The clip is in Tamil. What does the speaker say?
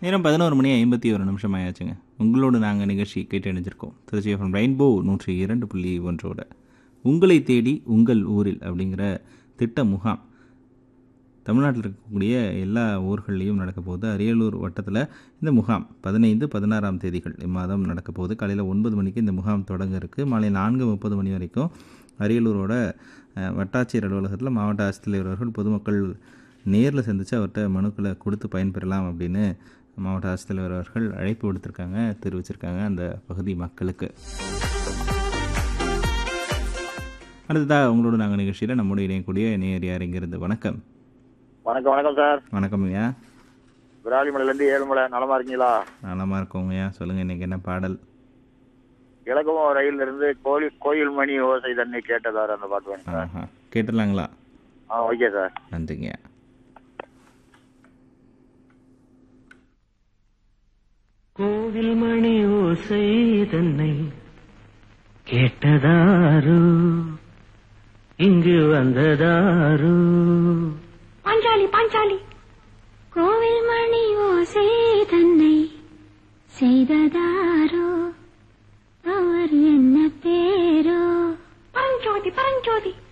நேரம் பதினோரு மணி ஐம்பத்தி ஒரு நிமிஷம் ஆயாச்சுங்க உங்களோடு நாங்கள் நிகழ்ச்சி கேட்டு இணைஞ்சிருக்கோம் திருச்சி எஃப்எம் ரெயின்போ நூற்றி இரண்டு புள்ளி ஒன்றோட உங்களை தேடி உங்கள் ஊரில் அப்படிங்கிற திட்ட முகாம் தமிழ்நாட்டில் இருக்கக்கூடிய எல்லா ஊர்கள்லேயும் நடக்க போகுது அரியலூர் வட்டத்தில் இந்த முகாம் பதினைந்து பதினாறாம் தேதிகள் இம்மாதம் நடக்க போகுது காலையில் ஒன்பது மணிக்கு இந்த முகாம் தொடங்க இருக்குது மாலை நான்கு முப்பது மணி வரைக்கும் அரியலூரோட அஹ், வட்டாட்சியர் அலுவலகத்தில் மாவட்ட ஆட்சித்தலைவர் அவர்கள் பொதுமக்கள் நேரில் சந்தித்து அவர்கிட்ட மனுக்களை கொடுத்து பயன்பெறலாம் அப்படின்னு மாவட்ட ஆட்சித்தலைவர் அவர்கள் அழைப்பு விடுத்திருக்காங்க தெரிவிச்சிருக்காங்க அந்த பகுதி மக்களுக்கு அடுத்ததாக உங்களோட நாங்கள் நிகழ்ச்சியில் நம்முடைய இணையக்கூடிய நேர் யார் இங்கிருந்து வணக்கம் வணக்கம் வணக்கம் சார் வணக்கம் ஐயா விராலிமலையிலேருந்து ஏழுமலை நலமா இருக்கீங்களா நலமாக இருக்கோங்கய்யா சொல்லுங்கள் இன்றைக்கி என்ன பாடல் இலக்குவம் ரயில்ல இருந்து கோயில் கோயில் மணி ஓசை தண்ணி கேட்டதார் அந்த பாட்டு வேணும் சார் ஆஹா கேட்டுடலாங்களா ஆ ஓகே சார் நன்றிங்கய்யா கோவில் மணி ஓசை தன்னை கேட்டதாரு இங்கு வந்ததாரு பாஞ்சாலி பாஞ்சாலி கோவில் மணி ஓசை தன்னை செய்ததாரோ அவர் என்ன பேரோ பரஞ்சோதி பரஞ்சோதி